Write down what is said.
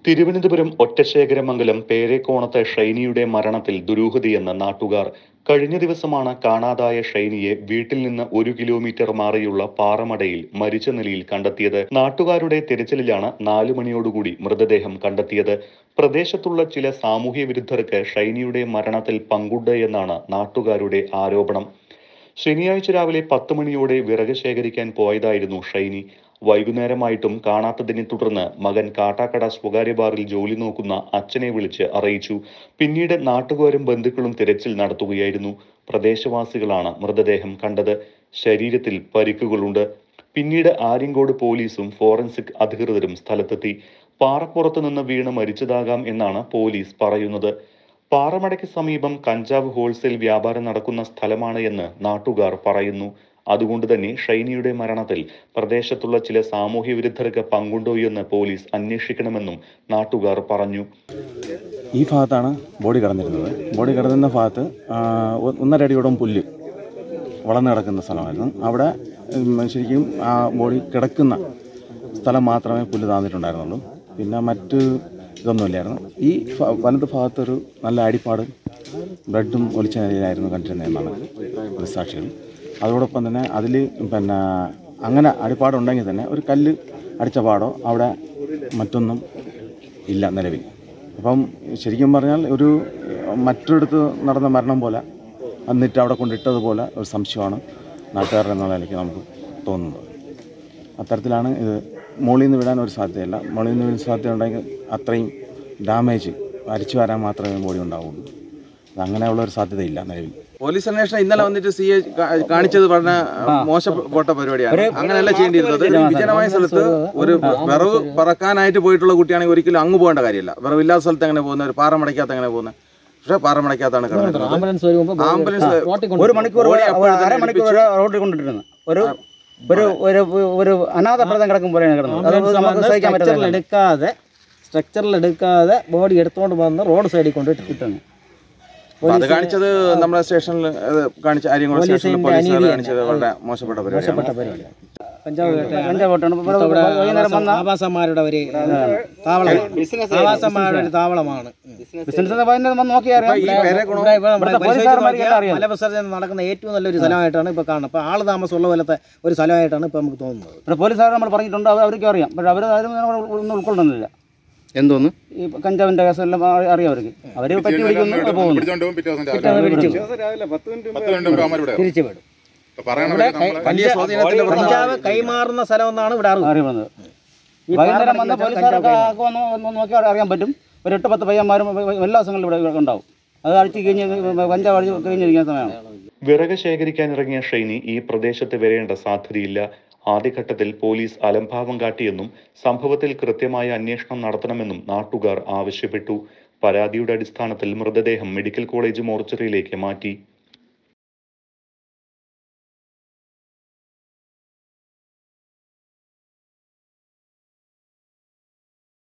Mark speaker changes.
Speaker 1: തിരുവനന്തപുരം ഒറ്റശേഖരമംഗലം പേരേക്കോണത്തെ ഷൈനിയുടെ മരണത്തിൽ ദുരൂഹതയെന്ന് നാട്ടുകാർ കഴിഞ്ഞ ദിവസമാണ് കാണാതായ ഷൈനിയെ വീട്ടിൽ നിന്ന് ഒരു കിലോമീറ്റർ മാറിയുള്ള പാറമടയിൽ മരിച്ച നിലയിൽ കണ്ടെത്തിയത് നാട്ടുകാരുടെ തിരച്ചിലിലാണ് നാലു മണിയോടുകൂടി മൃതദേഹം കണ്ടെത്തിയത് പ്രദേശത്തുള്ള ചില സാമൂഹ്യ വിരുദ്ധർക്ക് ഷൈനിയുടെ മരണത്തിൽ പങ്കുണ്ട് എന്നാണ് നാട്ടുകാരുടെ ആരോപണം ശനിയാഴ്ച രാവിലെ പത്ത് മണിയോടെ വിറക് ശേഖരിക്കാൻ പോയതായിരുന്നു ഷൈനി വൈകുന്നേരമായിട്ടും കാണാത്തതിനെ തുടർന്ന് മകൻ കാട്ടാക്കട സ്വകാര്യ ബാറിൽ ജോലി നോക്കുന്ന അച്ഛനെ വിളിച്ച് അറിയിച്ചു പിന്നീട് നാട്ടുകാരും ബന്ധുക്കളും തിരച്ചിൽ നടത്തുകയായിരുന്നു പ്രദേശവാസികളാണ് മൃതദേഹം കണ്ടത് ശരീരത്തിൽ പരിക്കുകളുണ്ട് പിന്നീട് ആര്യങ്കോട് പോലീസും ഫോറൻസിക് അധികൃതരും സ്ഥലത്തെത്തി പാറപ്പുറത്ത് നിന്ന് വീണ് മരിച്ചതാകാം എന്നാണ് പോലീസ് പറയുന്നത് പാറമടയ്ക്ക് സമീപം കഞ്ചാവ് ഹോൾസെയിൽ വ്യാപാരം നടക്കുന്ന സ്ഥലമാണ് എന്ന് നാട്ടുകാർ പറയുന്നു അതുകൊണ്ട് തന്നെ ഷൈനിയുടെ മരണത്തിൽ പ്രദേശത്തുള്ള ചില സാമൂഹ്യ വിരുദ്ധർക്ക് പങ്കുണ്ടോ എന്ന് പോലീസ് അന്വേഷിക്കണമെന്നും നാട്ടുകാർ പറഞ്ഞു
Speaker 2: ഈ ഭാഗത്താണ് ബോഡി കിടന്നിരുന്നത് ബോഡി കിടന്നിരുന്ന ഭാഗത്ത് ആ, ഒ- ഒന്നര അടിയോളം പുല്ല് വളർന്നു കിടക്കുന്ന സ്ഥലമായിരുന്നു അവിടെ ഉം, ശരിക്കും ആ ബോഡി കിടക്കുന്ന സ്ഥലം മാത്രമേ പുല്ല് താന്നിട്ടുണ്ടായിരുന്നുള്ളൂ പിന്നെ മറ്റ് ഇതൊന്നുമില്ലായിരുന്നു ഈ ഭ- വലത് ഭാഗത്തൊരു നല്ല അടിപ്പാട് ബ്ലഡും ഒലിച്ച നിലയിലായിരുന്നു കണ്ടിരുന്നതെന്നാണ് ദൃക്സാക്ഷികൾ അതോടൊപ്പം തന്നെ അതിൽ പിന്നെ അങ്ങനെ അടിപ്പാടുണ്ടെങ്കിൽ തന്നെ ഒരു കല്ല് അടിച്ച പാടോ അവിടെ മറ്റൊന്നും ഇല്ല നിലവിൽ അപ്പം ശരിക്കും പറഞ്ഞാൽ ഒരു മറ്റൊരിടത്ത് നടന്ന മരണം പോലെ എന്നിട്ട് അവിടെ കൊണ്ടിട്ടതുപോലെ ഒരു സംശയമാണ് നാട്ടുകാരുടെ എന്നുള്ള നിലയ്ക്ക് നമുക്ക് തോന്നുന്നത് അത്തരത്തിലാണ് ഇത് മുകളിൽ നിന്ന് വിടാൻ ഒരു സാധ്യതയില്ല മുകളിൽ നിന്ന് വീഴാൻ സാധ്യത ഉണ്ടെങ്കിൽ അത്രയും ഡാമേജ് അരിച്ചു വരാൻ മാത്രമേ ബോഡി ഉണ്ടാവുള്ളൂ അത് അങ്ങനെയുള്ള ഒരു സാധ്യതയില്ല നിലവിൽ പോലീസ് അന്വേഷണം ഇന്നലെ വന്നിട്ട് സി എ കാണിച്ചത് പറഞ്ഞ മോശപ്പെട്ട പരിപാടിയാണ് അങ്ങനെയല്ല ചെയ്യേണ്ടിയിരുന്നത് വിജനമായ സ്ഥലത്ത് ഒരു വിറവ് പറക്കാനായിട്ട് പോയിട്ടുള്ള കുട്ടിയാണെങ്കിൽ ഒരിക്കലും അങ്ങ് പോകേണ്ട കാര്യമില്ല വിറവില്ലാത്ത സ്ഥലത്ത് എങ്ങനെ പോകുന്നത് ഒരു പാറമടയ്ക്കകത്ത് എങ്ങനെ പോകുന്നത് പക്ഷേ പാറമടയ്ക്കകത്താണ് കിടന്നിട്ടുള്ളത്
Speaker 3: ആംബുലൻസ് വരുമ്പോൾ
Speaker 2: ആംബുലൻസ്
Speaker 4: ഒരു മണിക്കൂർ
Speaker 2: ബോഡി അപ്പോൾ തന്നെ
Speaker 4: അരമണിക്കൂർ റോഡിൽ കൊണ്ടിട്ടിരുന്നു ഒരു ഒരു ഒരു ഒരു അനാഥ പ്രദം കിടക്കും പോലെയാണ് കിടന്നത് അത് നമുക്ക് സഹിക്കാൻ
Speaker 3: സ്ട്രക്ചറിൽ
Speaker 4: പറ്റില്ല
Speaker 3: എടുക്കാതെ സ്ട്രക്ചറിൽ എടുക്കാതെ ബോഡി എടുത്തുകൊണ്ട് വന്ന് റോഡ് സൈഡിൽ കൊണ്ട് ഇട്ടിട്ടുണ്ട്
Speaker 2: അപ്പൊ അത് കാണിച്ചത് നമ്മുടെ സ്റ്റേഷനിൽ അത് കാണിച്ച ആര്യങ്കോട് സ്റ്റേഷനിൽ പോലീസുകാർ കാണിച്ചത് വളരെ മോശപ്പെട്ട പരിപാടിയാണ്
Speaker 3: പഞ്ചാബ് കേട്ട
Speaker 4: പഞ്ചാബ് വോട്ടാണ്. ഇവിടെ വൈകുന്നേരം വന്ന
Speaker 3: ആവാസന്മാരുടെ ഒരു താവളമാണ് ആവാസന്മാരുടെ ഒരു താവളമാണ്
Speaker 4: ബിസിനസ് വൈകുന്നേരം വന്ന് നോക്കിയാൽ അറിയാം
Speaker 2: ഈ പേരേക്കുളം
Speaker 3: ഇവിടെ ഇവിടെ നമ്മുടെ
Speaker 4: ഇവിടുത്തെ
Speaker 3: പരിസരത്ത്
Speaker 4: പോലീസുകാരന്മാർക്ക്
Speaker 3: നോക്കിയാൽ
Speaker 4: അറിയാം.
Speaker 3: മലവിസർജനം നടക്കുന്ന ഏറ്റവും നല്ലൊരു സ്ഥലമായിട്ടാണ് ഇപ്പോൾ കാണുന്നത് അപ്പോൾ ആൾ താമസമുള്ള പോലത്തെ ഒരു സ്ഥലമായിട്ടാണ് ഇപ്പോൾ നമുക്ക് തോന്നുന്നത്
Speaker 4: ഇവിടെ പോലീസുകാർ നമ്മൾ പറഞ്ഞിട്ടുണ്ട് അവർ അവർക്കും അറിയാം പക്ഷെ അവർ ആരും നമ്മൾ ഒന്നും ഉൾക്കൊള്ളുന്നില്ല
Speaker 2: എന്തോന്ന്
Speaker 4: ഈ കഞ്ചാവിന്റെ കേസെല്ലാം അറി- അറിയാം അവർക്ക് അവര് പറ്റി പിടിക്കുന്നു അത് പോകുന്നു
Speaker 5: പിടിച്ചോണ്ട് പോകും പിറ്റേ ദിവസം
Speaker 3: പിറ്റേന്ന്
Speaker 5: രാവിലെ
Speaker 3: പിടിച്ചു
Speaker 5: പത്ത് മിനിറ്റ് മുമ്പ് അവന്മാർ ഇവിടെ
Speaker 3: തിരിച്ചു വിടും
Speaker 5: പറയണമെങ്കിൽ നമ്മളെ
Speaker 2: വലിയ സ്വാധീനത്തിന്റെ
Speaker 3: കഞ്ചാവ് കൈമാറുന്ന സ്ഥലമെന്നാണ് ഇവിടെ അറിവ്
Speaker 4: അറിയുന്നത്
Speaker 3: ഈ
Speaker 4: വൈകുന്നേരം വന്ന
Speaker 3: പാറമടയ്ക്ക്
Speaker 4: പോലീസുകാർക്ക്
Speaker 3: കഞ്ചാവ്
Speaker 4: ആർക്കും ഒന്ന് ഒന്ന് നോക്കിയാൽ അറിയാൻ പറ്റും ഒരു എട്ട് പത്ത് പയ്യന്മാരും എല്ലാ ദിവസങ്ങളിലും ഇവിടെ ഉണ്ടാവും അത് അടിച്ച് കഴിഞ്ഞ് കഞ്ചാവ് അടിച്ച് കഴിഞ്ഞിരിക്കുന്ന സമയമാണ്
Speaker 1: വിറക് ശേഖരിക്കാനിറങ്ങിയ ഷൈനി ഈ പ്രദേശത്ത് വരേണ്ട സാധ്യതയില്ല ആദ്യഘട്ടത്തിൽ പോലീസ് അലംഭാവം കാട്ടിയെന്നും സംഭവത്തിൽ കൃത്യമായ അന്വേഷണം നടത്തണമെന്നും നാട്ടുകാർ ആവശ്യപ്പെട്ടു പരാതിയുടെ അടിസ്ഥാനത്തിൽ മൃതദേഹം മെഡിക്കൽ കോളേജ് മോർച്ചറിയിലേക്ക് മാറ്റി